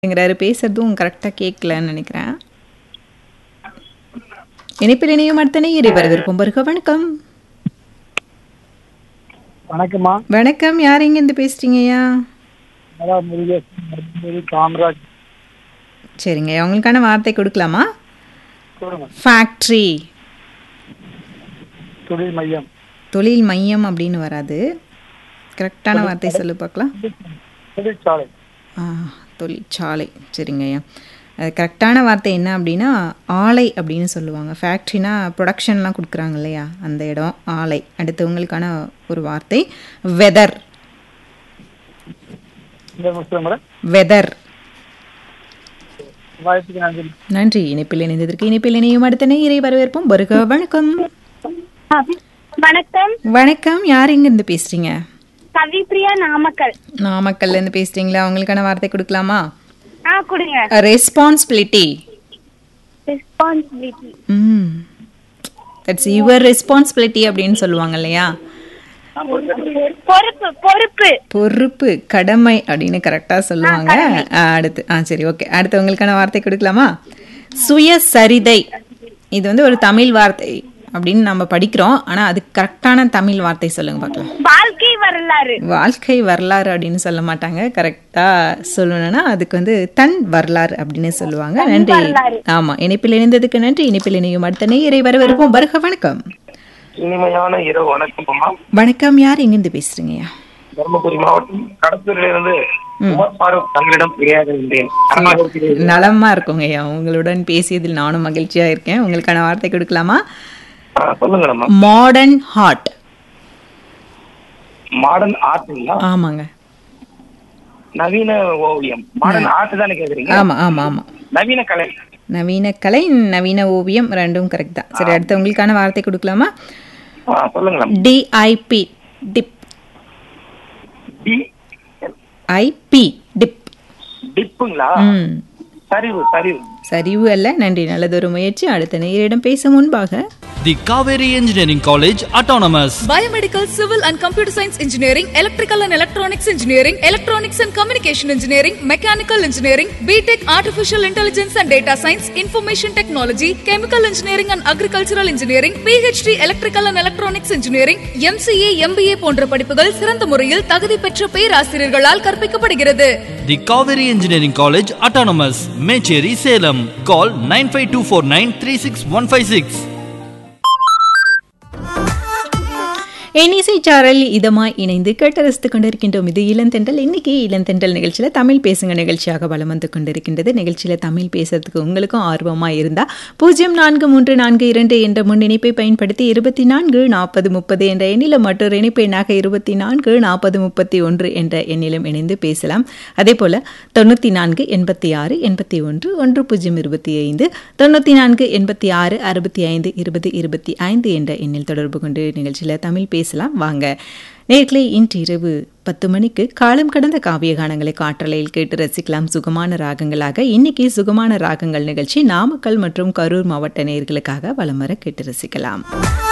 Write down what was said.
ங்கிறாரு பேசுறதும் கரெக்டாக கேட்கலன்னு நினைக்கிறேன் இணைப்பில் இணையும் அடுத்த நேயரை வரவேற்போம் வருக வணக்கம் வணக்கம்மா வணக்கம் யார் இங்கேருந்து பேசுறீங்கய்யா நல்லா முருகேசன் காமராஜ் சரிங்க உங்களுக்கான வார்த்தை கொடுக்கலாமா சொல்லுங்க ஃபேக்ட்ரி தொழில் மையம் தொழில் மையம் அப்படின்னு வராது கரெக்டான வார்த்தை சொல்லு பார்க்கலாம் தொழிற்சாலை ஆ, தொழிற்சாலை சரிங்க ஐயா அது கரெக்டான வார்த்தை என்ன அப்படின்னா ஆலை அப்படின்னு சொல்லுவாங்க ஃபேக்ட்ரினா ப்ரொடக்ஷன்லாம் கொடுக்குறாங்க இல்லையா அந்த இடம் ஆலை அடுத்து உங்களுக்கான ஒரு வார்த்தை வெதர் இந்த முஸ்லிம் மேடம் வெதர் வாய்ப்புக்கு நன்றி நன்றி இணைப்பில் இணைந்ததற்கு இணைப்பில் இணையும் அடுத்த நேயரை வரவேற்போம் வருக வணக்கம் வணக்கம் வணக்கம் யார் இங்கேருந்து பேசுறீங்க கவிப்ரியா நாமக்கல் நாமக்கல்ல இருந்து பேசுறீங்களா உங்களுக்கான வார்த்தை கொடுக்கலாமா ஆ கொடுங்க ரெஸ்பான்சிபிலிட்டி ரெஸ்பான்சிபிலிட்டி ம் தட்ஸ் யுவர் ரெஸ்பான்சிபிலிட்டி அப்படின்னு சொல்லுவாங்க இல்லையா பொறுப்பு பொறுப்பு பொறுப்பு கடமை அப்படின்னு கரெக்டாக சொல்லுவாங்க ஆ, அடுத்து ஆ சரி ஓகே அடுத்து உங்களுக்கான வார்த்தை கொடுக்கலாமா சுயசரிதை இது வந்து ஒரு தமிழ் வார்த்தை அப்படின்னு நம்ம படிக்கிறோம் ஆனால் அதுக்கு கரெக்டான தமிழ் வார்த்தை சொல்லுங்க பார்க்கலாம் வாழ்க்கை வரலாறு வாழ்க்கை வரலாறு அப்படின்னு சொல்ல மாட்டாங்க கரெக்டாக சொல்லணும்னா அதுக்கு வந்து தன் வரலாறு அப்படின்னு சொல்லுவாங்க நன்றி ஆமா இணைப்பில் இணைந்ததுக்கு நன்றி இணைப்பில் இணையும் அடுத்த நேயரை வரவேற்போம் வருக வணக்கம் இனிமையான இரவு வணக்கம்மா வணக்கம் யார் எங்கிருந்து பேசுறீங்கய்யா தருமபுரி மாவட்டம் கடத்தூரில் இருந்து உமர் ஃபாரூக் தங்களிடம் உரையாடுகின்றேன் நலமாக இருக்கிறீர்கள்? நலமா இருக்குங்க ஐயா உங்களுடன் பேசியதில் நானும் மகிழ்ச்சியா இருக்கேன் உங்களுக்கான வார்த்தை கொடுக்கலாமா ஆ, சொல்லுங்கம்மா மாடர்ன் ஹார்ட் மாடர்ன் ஆர்ட்ங்களா ஆமாங்க நவீன ஓவியம் மாடர்ன் ஆர்ட் தானே கேக்குறீங்க ஆமா ஆமா ஆமா நவீன கலை நவீன கலை நவீன ஓவியம் ரெண்டும் கரெக்ட் தான் சரி அடுத்து உங்களுக்கான வார்த்தை கொடுக்கலாமா ஆ, சொல்லுங்களேன் DIP dip D IP dip டிப்புங்களா ம் சரிவு சரிவு சரிவு அல்ல நன்றி நல்லதொரு முயற்சி அடுத்த நேயரிடம் பேச முன்பாக The Kaveri Engineering College Autonomous. Biomedical, Civil and Computer Science Engineering, Electrical and Electronics Engineering, Electronics and Communication Engineering, Mechanical Engineering, BTech Artificial Intelligence and Data Science, Information Technology, Chemical Engineering and Agricultural Engineering, PhD Electrical and Electronics Engineering, MCA, MBA போன்ற படிப்புகள் சிறந்த முறையில் தகுதி பெற்ற பேராசிரியர்களால் கற்பிக்கப்படுகிறது The Kaveri Engineering College Autonomous. Mecheri Salem. Call 95249 என்இசை சாரல் இதமாய் இணைந்து கேட்டு ரசித்துக் கொண்டிருக்கின்றோம் இது இளந்தெண்டல் இன்னைக்கு இளந்தெண்டல் நிகழ்ச்சியில் தமிழ் பேசுங்க நிகழ்ச்சியாக வலம் வந்து கொண்டிருக்கின்றது நிகழ்ச்சியில் தமிழ் பேசுறதுக்கு உங்களுக்கும் ஆர்வமாக இருந்தால் பூஜ்ஜியம் நான்கு மூன்று நான்கு இரண்டு என்ற முன் இணைப்பை பயன்படுத்தி இருபத்தி நான்கு நாற்பது முப்பது என்ற எண்ணிலும் மற்றொரு இணைப்பு எண்ணாக இருபத்தி நான்கு நாற்பது முப்பத்தி ஒன்று என்ற எண்ணிலும் இணைந்து பேசலாம் அதே போல் தொண்ணூற்றி நான்கு எண்பத்தி ஆறு எண்பத்தி ஒன்று ஒன்று பூஜ்ஜியம் இருபத்தி ஐந்து தொண்ணூற்றி நான்கு எண்பத்தி ஆறு அறுபத்தி ஐந்து இருபது இருபத்தி ஐந்து என்ற எண்ணில் தொடர்பு கொண்டு நிகழ்ச்சியில் தமிழ் பேசலாம் வாங்க நேர்களை இன்று இரவு பத்து மணிக்கு காலம் கடந்த காவிய கானங்களை காற்றலையில் கேட்டு ரசிக்கலாம் சுகமான ராகங்களாக இன்னைக்கு சுகமான ராகங்கள் நிகழ்ச்சி நாமக்கல் மற்றும் கரூர் மாவட்ட நேர்களுக்காக வலம் வர கேட்டு ரசிக்கலாம்